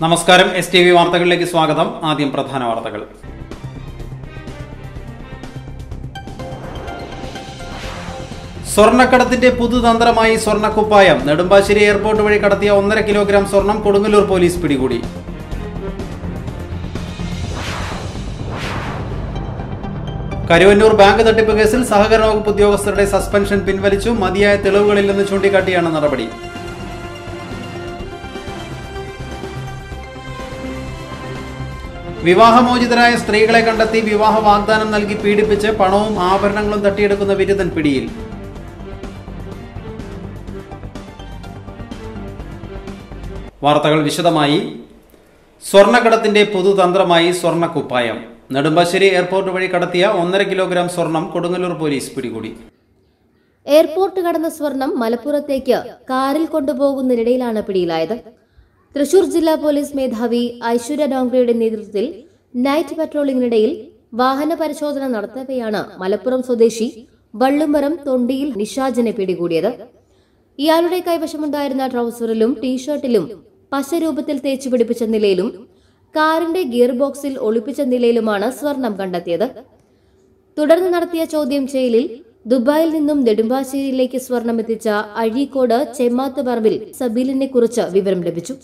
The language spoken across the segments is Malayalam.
നമസ്കാരം എസ് ടി വി വാർത്തകളിലേക്ക് സ്വാഗതം ആദ്യം പ്രധാന വാർത്തകൾ സ്വർണ്ണക്കടത്തിന്റെ പുതുതന്ത്രമായി സ്വർണ്ണക്കുപ്പായം നെടുമ്പാശ്ശേരി എയർപോർട്ട് വഴി കടത്തിയ ഒന്നര കിലോഗ്രാം സ്വർണം കൊടുങ്ങല്ലൂർ പോലീസ് പിടികൂടി കരുവന്നൂർ ബാങ്ക് തട്ടിപ്പ് കേസിൽ സഹകരണ വകുപ്പ് ഉദ്യോഗസ്ഥരുടെ സസ്പെൻഷൻ പിൻവലിച്ചു മതിയായ തെളിവുകളില്ലെന്ന് ചൂണ്ടിക്കാട്ടിയാണ് നടപടി വിവാഹമോചിതരായ സ്ത്രീകളെ കണ്ടെത്തി വിവാഹ വാഗ്ദാനം നൽകി പീഡിപ്പിച്ച് പണവും ആഭരണങ്ങളും തട്ടിയെടുക്കുന്ന വിരുദ്ധൻ പിടിയിൽ വാർത്തകൾ വിശദമായി സ്വർണ്ണക്കടത്തിന്റെ പുതുതന്ത്രമായി സ്വർണ്ണക്കുപ്പായം നെടുമ്പാശ്ശേരി എയർപോർട്ട് വഴി കടത്തിയ ഒന്നര കിലോഗ്രാം സ്വർണം കൊടുങ്ങല്ലൂർ പോലീസ് പിടികൂടി എയർപോർട്ട് കടന്ന സ്വർണം മലപ്പുറത്തേക്ക് കാറിൽ കൊണ്ടുപോകുന്നതിനിടയിലാണ് പിടിയിലായത് തൃശൂർ ജില്ലാ പോലീസ് മേധാവി ഐശ്വര്യ ഡോങ്ക്രയുടെ നേതൃത്വത്തിൽ നൈറ്റ് പട്രോളിംഗിനിടയിൽ വാഹന പരിശോധന നടത്തവെയാണ് മലപ്പുറം സ്വദേശി വള്ളുമരം തൊണ്ടിയിൽ നിഷാജിനെ പിടികൂടിയത് ഇയാളുടെ കൈവശമുണ്ടായിരുന്ന ട്രൗസറിലും ടീഷർട്ടിലും പശരൂപത്തിൽ തേച്ചു പിടിപ്പിച്ച നിലയിലും കാറിന്റെ ഗിയർ ബോക്സിൽ ഒളിപ്പിച്ച നിലയിലുമാണ് സ്വർണം കണ്ടെത്തിയത് തുടർന്ന് നടത്തിയ ചോദ്യം ചെയ്യലിൽ ദുബായിൽ നിന്നും നെടുമ്പാശ്ശേരിയിലേക്ക് സ്വർണം എത്തിച്ച അഴീക്കോട് ചെമ്മാത്ത് പറമ്പിൽ സബീലിനെ കുറിച്ച് വിവരം ലഭിച്ചു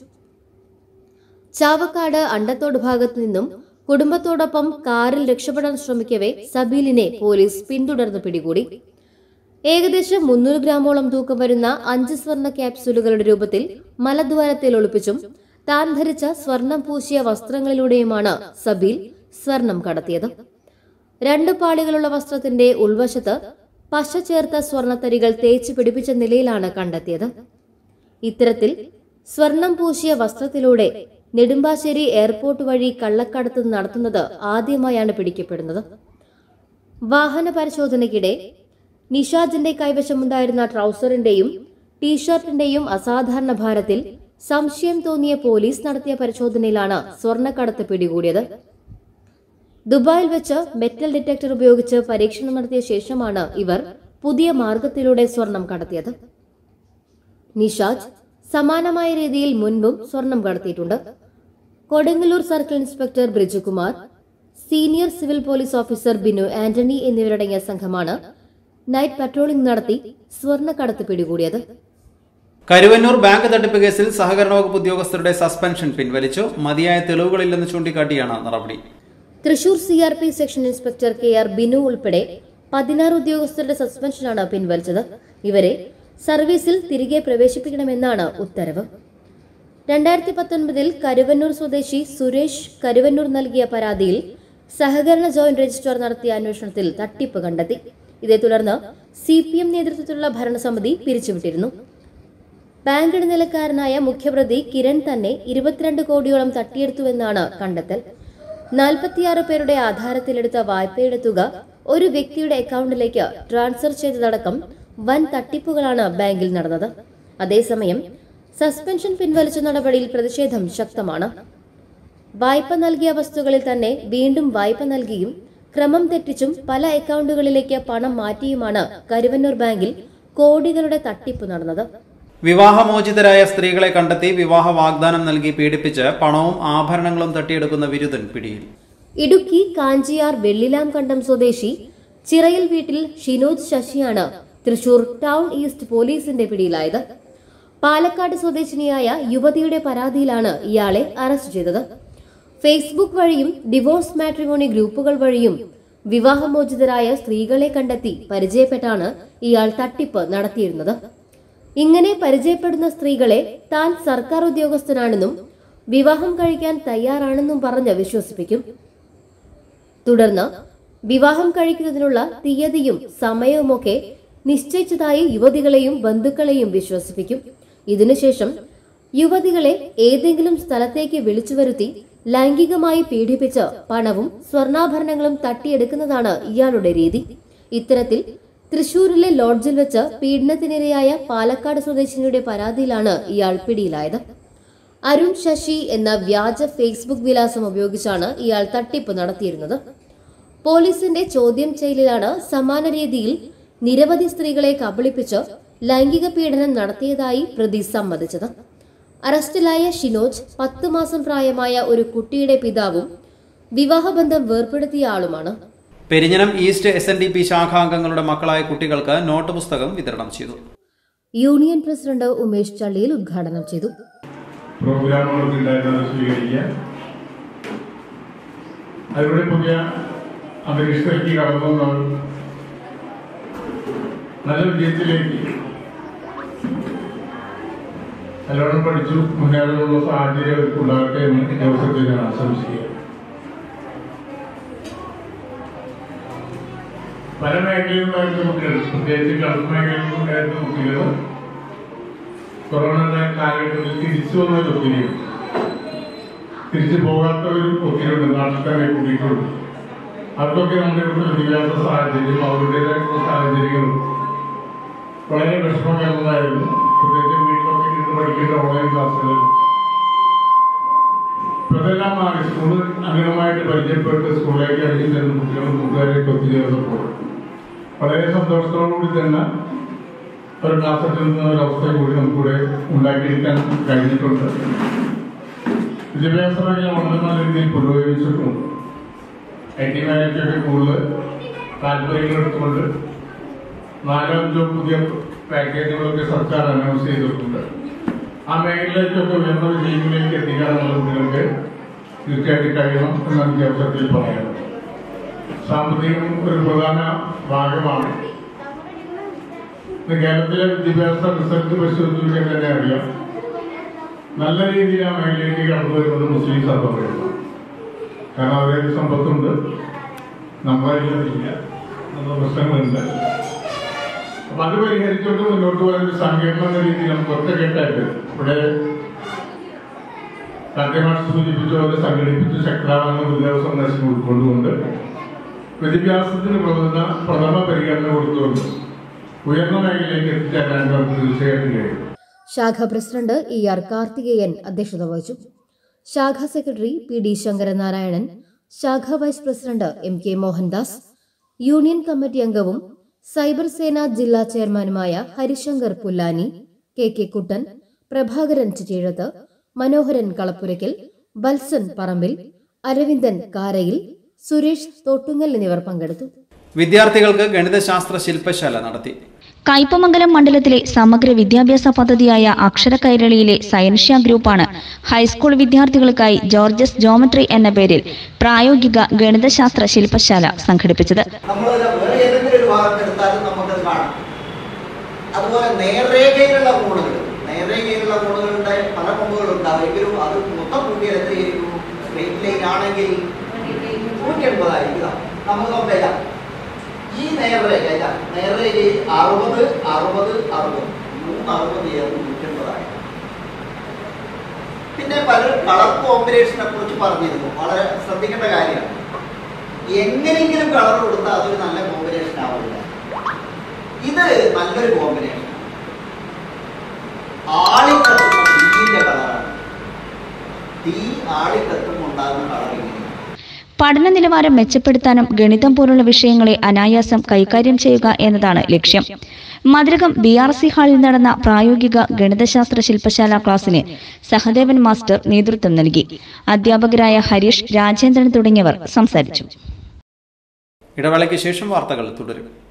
ചാവക്കാട് അണ്ടത്തോട് ഭാഗത്തു നിന്നും കുടുംബത്തോടൊപ്പം കാറിൽ രക്ഷപ്പെടാൻ ശ്രമിക്കവേ സബീലിനെ പോലീസ് പിന്തുടർന്ന് പിടികൂടി ഏകദേശം മുന്നൂറ് ഗ്രാമോളം തൂക്കം വരുന്ന അഞ്ച് സ്വർണ്ണ ക്യാപ്സൂലുകളുടെ രൂപത്തിൽ മലദ്വാരത്തിൽ ഒളിപ്പിച്ചും താൻ ധരിച്ച സ്വർണം പൂശിയ വസ്ത്രങ്ങളിലൂടെയുമാണ് സബീൽ സ്വർണം കടത്തിയത് രണ്ട് പാളികളുള്ള വസ്ത്രത്തിന്റെ ഉൾവശത്ത് പശ ചേർത്ത സ്വർണത്തരികൾ തേച്ച് പിടിപ്പിച്ച നിലയിലാണ് കണ്ടെത്തിയത് ഇത്തരത്തിൽ സ്വർണം പൂശിയ വസ്ത്രത്തിലൂടെ നെടുമ്പാശ്ശേരി എയർപോർട്ട് വഴി കള്ളക്കടത്ത് നടത്തുന്നത് ആദ്യമായാണ് പിടിക്കപ്പെടുന്നത് വാഹന പരിശോധനയ്ക്കിടെ നിഷാജിന്റെ കൈവശമുണ്ടായിരുന്ന ട്രൗസറിന്റെയും ടീഷർട്ടിന്റെയും അസാധാരണ ഭാരത്തിൽ സംശയം തോന്നിയ പോലീസ് നടത്തിയ പരിശോധനയിലാണ് സ്വർണ്ണക്കടത്ത് പിടികൂടിയത് ദുബായിൽ വെച്ച് മെറ്റൽ ഡിറ്റക്ടർ ഉപയോഗിച്ച് പരീക്ഷണം നടത്തിയ ശേഷമാണ് ഇവർ പുതിയ മാർഗത്തിലൂടെ സ്വർണം കടത്തിയത് നിഷാജ് സമാനമായ രീതിയിൽ മുൻപും സ്വർണം കടത്തിയിട്ടുണ്ട് Kodungallur circle inspector Brijukumar senior civil police officer Binu Antony എന്നിവരടങ്ങിയ സംഘമാണ് നൈറ്റ് പട്രോളിംഗ് നടത്തി സ്വർണ്ണക്കടത്ത് പിടികൂടിയത് കരുവന്നൂർ ബാങ്ക് തട്ടിപ്പ് കേസിൽ സഹകരണ വകുപ്പ് ഉദ്യോഗസ്ഥരുടെ സസ്പെൻഷൻ പിൻവലിച്ചു മതിയായ തെളിവുകളില്ലെന്ന് ചൂണ്ടിക്കാട്ടിയാണ് നടപടി Thrissur C R P section inspector K R Binu ഉൾപ്പെടെ പതിനാറ് ഉദ്യോഗസ്ഥരുടെ സസ്പെൻഷനാണ് പിൻവലിച്ചത് ഇവരെ സർവീസിൽ തിരികെ പ്രവേശിപ്പിക്കണമെന്നാണ് ഉത്തരവ് രണ്ടായിരത്തി പത്തൊൻപതിൽ കരുവന്നൂർ സ്വദേശി സുരേഷ് കരുവന്നൂർ നൽകിയ പരാതിയിൽ സഹകരണ ജോയിന്റ് രജിസ്ട്രാർ നടത്തിയ അന്വേഷണത്തിൽ തട്ടിപ്പ് കണ്ടെത്തി ഇതേ തുടർന്ന് സി പി എം നേതൃത്വത്തിലുള്ള ഭരണസമിതി പിരിച്ചുവിട്ടിരുന്നു ബാങ്ക് ഇടനിലക്കാരനായ മുഖ്യപ്രതി കിരൺ തന്നെ ഇരുപത്തിരണ്ട് കോടിയോളം തട്ടിയെടുത്തുവെന്നാണ് കണ്ടെത്തൽ നാൽപ്പത്തിയാറ് പേരുടെ ആധാരത്തിലെടുത്ത വായ്പയുടെ തുക ഒരു വ്യക്തിയുടെ അക്കൗണ്ടിലേക്ക് ട്രാൻസ്ഫർ ചെയ്തതടക്കം വൻ തട്ടിപ്പുകളാണ് ബാങ്കിൽ നടന്നത് അതേസമയം സസ്പെൻഷൻ പിൻവലിച്ച നടപടിയിൽ പ്രതിഷേധം ശക്തമാണ് വായ്പ നൽകിയ വസ്തുക്കളിൽ തന്നെ വീണ്ടും വായ്പ നൽകിയും ക്രമം തെറ്റിച്ചും പല അക്കൗണ്ടുകളിലേക്ക് പണം മാറ്റിയുമാണ് കരുവന്നൂർ ബാങ്കിൽ കോടികളുടെ തട്ടിപ്പ് നടന്നത് വിവാഹമോചിതരായ സ്ത്രീകളെ കണ്ടെത്തി വിവാഹ വാഗ്ദാനം നൽകി പീഡിപ്പിച്ച് പണവും ആഭരണങ്ങളും തട്ടിയെടുക്കുന്ന വിരുദ്ധൻ പിടിയിൽ ഇടുക്കി കാഞ്ചിയാർ വെള്ളിലാം കണ്ടം സ്വദേശി ചിറയിൽ വീട്ടിൽ ഷിനോജ് ശശിയാണ് തൃശൂർ ടൗൺ ഈസ്റ്റ് പോലീസിന്റെ പിടിയിലായത് പാലക്കാട് സ്വദേശിനിയായ യുവതിയുടെ പരാതിയിലാണ് ഇയാളെ അറസ്റ്റ് ചെയ്തത് ഫേസ്ബുക്ക് വഴിയും ഡിവോഴ്സ് മാട്രിമോണി ഗ്രൂപ്പുകൾ വഴിയും വിവാഹമോചിതരായ സ്ത്രീകളെ കണ്ടെത്തി പരിചയപ്പെട്ടാണ് ഇയാൾ തട്ടിപ്പ് നടത്തിയിരുന്നത് ഇങ്ങനെ പരിചയപ്പെടുന്ന സ്ത്രീകളെ താൻ സർക്കാർ ഉദ്യോഗസ്ഥനാണെന്നും വിവാഹം കഴിക്കാൻ തയ്യാറാണെന്നും പറഞ്ഞ് വിശ്വസിപ്പിക്കും തുടർന്ന് വിവാഹം കഴിക്കുന്നതിനുള്ള തീയതിയും സമയവുമൊക്കെ നിശ്ചയിച്ചതായി യുവതികളെയും ബന്ധുക്കളെയും വിശ്വസിപ്പിക്കും ഇതിനുശേഷം യുവതികളെ ഏതെങ്കിലും സ്ഥലത്തേക്ക് വിളിച്ചു വരുത്തി ലൈംഗികമായി പീഡിപ്പിച്ച് പണവും സ്വർണ്ണാഭരണങ്ങളും തട്ടിയെടുക്കുന്നതാണ് ഇയാളുടെ രീതി ഇത്തരത്തിൽ തൃശൂരിലെ ലോഡ്ജിൽ വെച്ച് പീഡനത്തിനിരയായ പാലക്കാട് സ്വദേശിനിയുടെ പരാതിയിലാണ് ഇയാൾ പിടിയിലായത് അരുൺ ശശി എന്ന വ്യാജ ഫേസ്ബുക്ക് വിലാസം ഉപയോഗിച്ചാണ് ഇയാൾ തട്ടിപ്പ് നടത്തിയിരുന്നത് പോലീസിന്റെ ചോദ്യം ചെയ്യലിലാണ് സമാന രീതിയിൽ നിരവധി സ്ത്രീകളെ കബളിപ്പിച്ച് ലൈംഗിക പീഡനം നടത്തിയതായി പ്രതി സമ്മതിച്ചത് അറസ്റ്റിലായ ഷിനോജ് പത്ത് മാസം പ്രായമായ ഒരു കുട്ടിയുടെ പിതാവും വിവാഹബന്ധം വേർപ്പെടുത്തിയ ആളുമാണ് Perinjanam east S N D P ശാഖാംഗങ്ങളുടെ മക്കളായ കുട്ടികൾക്ക് നോട്ട് പുസ്തകം വിതരണം ചെയ്തു യൂണിയൻ പ്രസിഡന്റ് ഉമേഷ് ചള്ളിയിൽ ഉദ്ഘാടനം ചെയ്തു പ്രോഗ്രാമുകളൊക്കെ ഉണ്ടായിരുന്നത് സ്വീകരിക്കുക അതിലൂടെ പുതിയ അന്തരീക്ഷത്തിലേക്ക് കടന്നു നമ്മൾ നല്ല വിജയത്തിലേക്ക് നല്ലോണം പഠിച്ചു മുന്നേറാനുള്ള സാഹചര്യം അവർക്ക് ഉണ്ടാകട്ടെ എന്ന് ഈ അവസരത്തിൽ ഞാൻ ആശംസിക്കുക പല മേഖലയിലുണ്ടായിരുന്ന കുട്ടികൾ പ്രത്യേകിച്ച് ഗൾഫ് മേഖലയിലുണ്ടായിരുന്ന കുട്ടികൾ കൊറോണയുടെ കാലഘട്ടത്തിൽ തിരിച്ചു വന്നൊരു ഒത്തിരിയും തിരിച്ചു പോകാത്തവരും ഒത്തിരിയുണ്ട് നാട്ടിൽ തന്നെ കൂട്ടിയിട്ടുണ്ട് അവർക്കൊക്കെ നമ്മുടെ ഇവിടുത്തെ വിദ്യാഭ്യാസ സാഹചര്യം അവരുടേതായിട്ടുള്ള സാഹചര്യങ്ങളും വളരെ വിഷമകരമായിരുന്നു പ്രത്യേകിച്ച് വീട്ടിലൊക്കെ ഇരുന്ന് പഠിക്കേണ്ട ഓൺലൈൻ ക്ലാസ്സുകൾ ഇപ്പൊ അതെല്ലാം മാറി സ്കൂൾ അംഗനമായിട്ട് പരിചയപ്പെട്ട് സ്കൂളിലേക്ക് ഇറങ്ങി ചെന്ന് കുട്ടികളും കൂട്ടുകാരെയൊക്കെ ഒത്തുചേർന്നപ്പോൾ വളരെ സന്തോഷത്തോടുകൂടി തന്നെ ഒരു ക്ലാസ് എടുക്കുന്ന ഒരു അവസ്ഥ കൂടി നമുക്കിവിടെ ഉണ്ടാക്കിയെടുക്കാൻ കഴിഞ്ഞിട്ടുണ്ട് വിദ്യാഭ്യാസ മേഖല വളരെ നല്ല രീതിയിൽ പുരോഗമിച്ചിട്ടുണ്ട് ഐ ടി മേഖലയ്ക്കൊക്കെ കൂടുതൽ താല്പര്യങ്ങൾ എടുത്തുകൊണ്ട് നാലോ അഞ്ചോ പുതിയ പാക്കേജുകളൊക്കെ സർക്കാർ അനൗൺസ് ചെയ്തിട്ടുണ്ട് ആ മേഖലയിലേക്കൊക്കെ ഉയർന്ന വിജയങ്ങളിലേക്ക് എത്തിക്കാനുള്ള കുട്ടികൾക്ക് തീർച്ചയായിട്ടും കഴിയണം എന്നാണ് ഈ അവസരത്തിൽ പറയാനുള്ളത് സാമ്പത്തികം ഒരു പ്രധാന ഭാഗമാണ് ഇന്ന് കേരളത്തിലെ വിദ്യാഭ്യാസ റിസൾട്ട് പരിശോധിക്കാൻ തന്നെ അറിയാം നല്ല രീതിയിൽ ആ മേഖലയിലേക്ക് കടന്നു വരുന്നത് മുസ്ലിം സഹോദരങ്ങളാണ് കാരണം അവരുടെ സമ്പത്തുണ്ട് നമ്മളെ ഇല്ല നമ്മുടെ പ്രശ്നങ്ങളുണ്ട് അപ്പൊ അത് പരിഹരിച്ചുകൊണ്ട് മുന്നോട്ട് പോകാൻ ഒരു സങ്കീർണ എന്ന രീതിയിൽ നമുക്ക് ഒറ്റക്കെട്ടായിട്ട് ഇവിടെ കൃത്യമായിട്ട് സൂചിപ്പിച്ച പോലെ സംഘടിപ്പിച്ച് ശക്തരാകുന്ന വിദ്യാഭ്യാസ സന്ദേശം ഉൾക്കൊണ്ടുകൊണ്ട് വിദ്യാഭ്യാസത്തിന് പ്രധാന പ്രഥമ പരിഗണന കൊടുത്തുകൊണ്ട് ഉയർന്ന മേഖലയിലേക്ക് എത്തിച്ചേരാൻ നമുക്ക് തീർച്ചയായിട്ടും കഴിയും ശാഖ പ്രസിഡന്റ് ഇ ആർ കാർത്തികേയൻ അധ്യക്ഷത വഹിച്ചു ശാഖാ സെക്രട്ടറി പി ഡി ശങ്കരനാരായണൻ ശാഖാ vice president M K Mohandas union committee അംഗവും സൈബർ സേന ജില്ലാ ചെയർമാനുമായ ഹരിശങ്കർ പുല്ലാനി കെ കെ കുട്ടൻ പ്രഭാകരൻ ചിറ്റീഴത്ത് മനോഹരൻ കളപ്പുരയ്ക്കൽ ബൽസൻ പറമ്പിൽ അരവിന്ദൻ കാരയിൽ സുരേഷ് തോട്ടുങ്ങൽ എന്നിവർ പങ്കെടുത്തു വിദ്യാർത്ഥികൾക്ക് ഗണിതശാസ്ത്ര ശില്പശാല നടത്തി കയ്പമംഗലം മണ്ഡലത്തിലെ സമഗ്ര വിദ്യാഭ്യാസ പദ്ധതിയായ അക്ഷര കൈരളിയിലെ സയൻഷ്യ ഗ്രൂപ്പാണ് ഹൈസ്കൂൾ വിദ്യാർത്ഥികൾക്കായി ജോർജസ് ജോമട്രി എന്ന പേരിൽ പ്രായോഗിക ഗണിതശാസ്ത്ര ശില്പശാല സംഘടിപ്പിച്ചത് നമ്മൾ വേറെ ഏതെങ്കിലും ഒരു ഭാഗം എടുത്താലും നമുക്കത് കാണാം അതുപോലെ നേർരേഖയിലുള്ള കോണുകൾ നേർരേഖയിലുള്ള കോണുകളുടെ പല കൊമ്പുകളുണ്ടാവും എങ്കിലും അത് മൊത്തം കൂട്ടിയാൽ എത്രയായിരിക്കും സ്ട്രെയിറ്റ് ലൈൻ ആണെങ്കിൽ നൂറ്റി എൺപതായിരിക്കും നമുക്ക് നോക്കാം ഈ നേർരേഖ ഇതാ നേർരേഖയിൽ അറുപത് അറുപത് അറുപത് മൂന്ന് അറുപത് ചേർന്ന് നൂറ്റി എൺപതായി പിന്നെ പലരും കളർ കോമ്പിനേഷനെ കുറിച്ച് പറഞ്ഞിരുന്നു വളരെ ശ്രദ്ധിക്കേണ്ട കാര്യമാണ് എങ്ങനെയെങ്കിലും കളർ കൊടുത്താൽ അതൊരു നല്ല കോമ്പിനേഷൻ ആവില്ല ഇത് നല്ലൊരു കോമ്പിനേഷൻ ആളിക്കത്തുന്ന തീയിന്റെ കളറാണ് തീ ആളിക്കത്തും ഉണ്ടാകുന്ന കളർ ഇങ്ങനെ പഠന നിലവാരം മെച്ചപ്പെടുത്താനും ഗണിതം പോലുള്ള വിഷയങ്ങളെ അനായാസം കൈകാര്യം ചെയ്യുക എന്നതാണ് ലക്ഷ്യം മതിലകം ബി ആർ സി ഹാളിൽ നടന്ന പ്രായോഗിക ഗണിതശാസ്ത്ര ശില്പശാല ക്ലാസ്സിന് സഹദേവൻ മാസ്റ്റർ നേതൃത്വം നൽകി അധ്യാപകരായ ഹരീഷ് രാജേന്ദ്രൻ തുടങ്ങിയവർ സംസാരിച്ചു ഇടവേളയ്ക്ക് ശേഷം വാർത്തകൾ തുടരും